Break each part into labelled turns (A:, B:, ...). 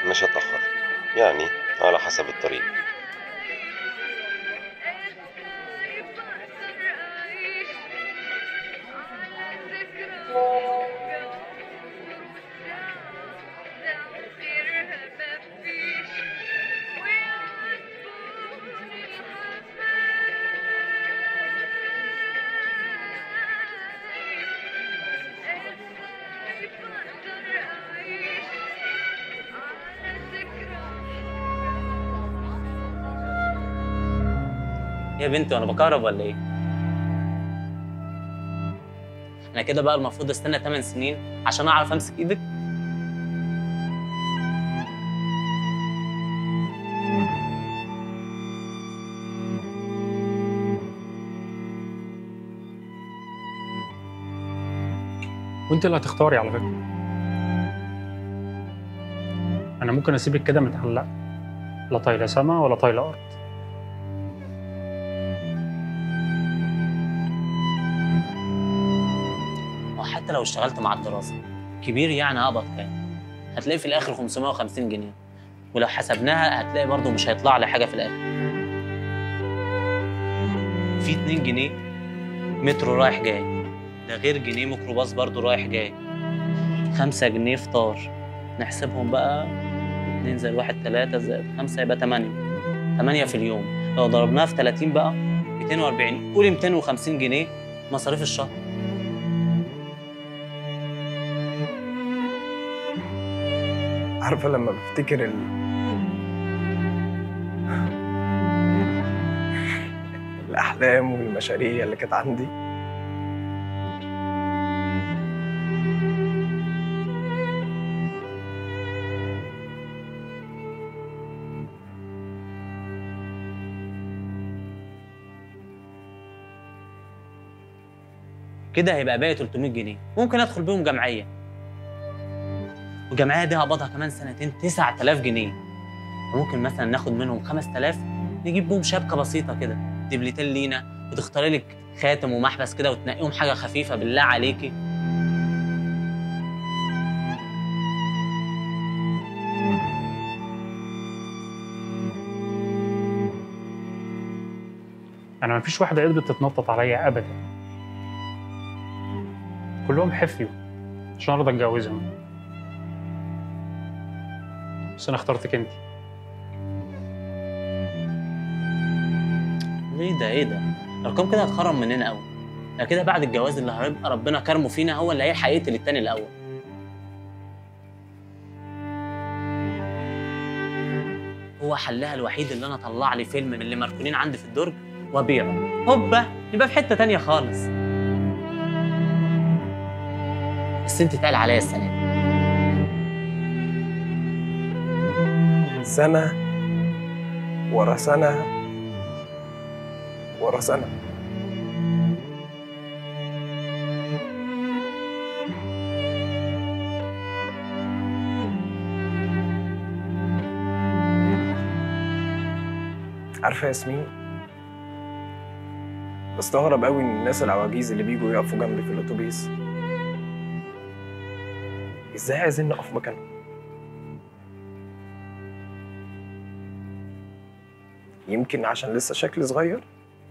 A: مش هتأخر يعني على حسب الطريق
B: يا بنتي وانا بكهرب ولا ايه؟ انا كده بقى المفروض استنى 8 سنين عشان اعرف امسك ايدك
C: وانت اللي هتختاري على فكره انا ممكن اسيبك كده متعلقه لا طايله سما ولا طايله ارض
B: وحتى لو اشتغلت مع الدراسه كبير يعني هقبض كام؟ هتلاقي في الاخر 550 جنيه ولو حسبناها هتلاقي برضه مش هيطلع لي حاجه في الاخر في 2 جنيه مترو رايح جاي ده غير جنيه ميكروباص برضه رايح جاي 5 جنيه فطار نحسبهم بقى 2 زائد 1 3 زائد 5 يبقى 8 8 في اليوم لو ضربناها في 30 بقى 240 قولي 250 جنيه مصاريف الشهر
D: عارفه لما بفتكر ال... الاحلام والمشاريع اللي كانت عندي
B: كده هيبقى باقي 300 جنيه ممكن ادخل بيهم جمعيه والجمعيه دي هقبضها كمان سنتين 9000 جنيه وممكن مثلا ناخد منهم 5000 نجيب بيهم شبكه بسيطه كده دبلتين لينا وتختاري لك خاتم ومحبس كده وتنقيهم حاجه خفيفه بالله عليكي
C: انا مفيش واحده قدرت تتنطط عليا ابدا كلهم حفيوا عشان ارضى اتجوزهم بس انا اخترتك انت
B: ليه ده ايه ده الارقام كده هتخرم مننا قوي ده كده بعد الجواز اللي هيبقى ربنا كرمه فينا هو اللي هيلحق يقتل التاني الاول هو حلها الوحيد اللي انا اطلع لي فيلم من اللي مركونين عندي في الدرج وابيعه هوبا يبقى في حته تانية خالص بس انت تقال عليا السنه دي
D: سنه ورا سنه ورا سنه عارفه يا ياسمين بستغرب قوي من الناس العواجيز اللي بيجوا يقفوا جنبي في الاتوبيس ازاي عايزين نقف مكانهم يمكن عشان لسه شكلي صغير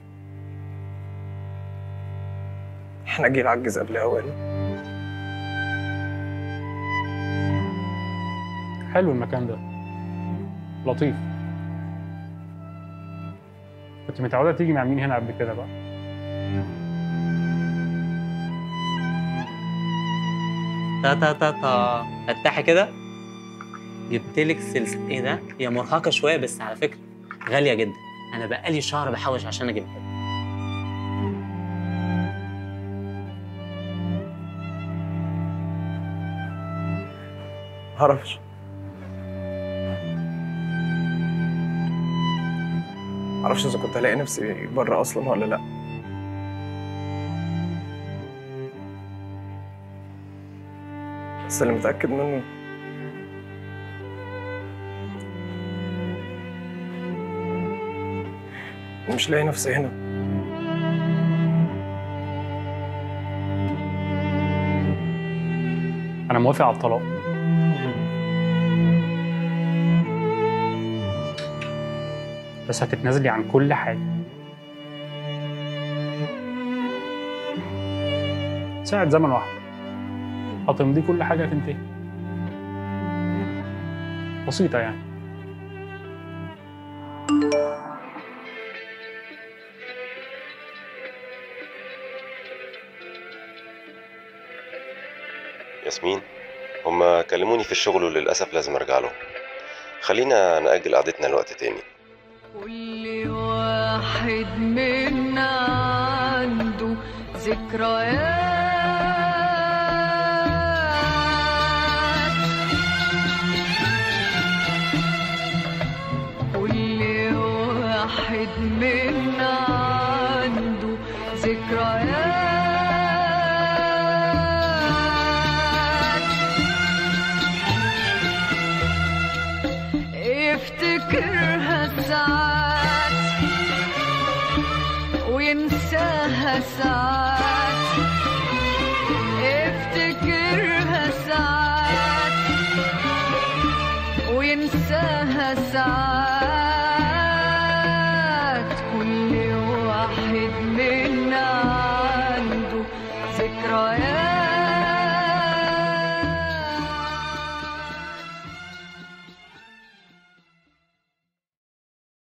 D: احنا جيل عجز قبل اوانه
C: حلو المكان ده لطيف كنت متعوده تيجي مع مين هنا قبل كده بقى
B: تا تا تا تا فتحي كده جبت لك سلسله ايه ده هي مرهقه شويه بس على فكره غاليه جدا انا بقالي شهر بحوش عشان اجيبها لك.
D: معرفش معرفش اذا كنت الاقي نفسي بره اصلا ولا لا بس اللي متاكد منه إني مش لاقي نفسي هنا
C: انا موافق على الطلاق بس هتتنازلي عن كل حاجة ساعة زمن واحدة هتمضي كل حاجة هتنتهي بسيطة يعني
A: ياسمين هما كلموني في الشغل وللأسف لازم أرجع لهم خلينا نأجل قعدتنا لوقت تاني
E: كل واحد منا عنده ذكريات كل واحد منا عنده ذكريات يفتكرها ساعات وينساها ساعات يفتكرها ساعات وينساها ساعات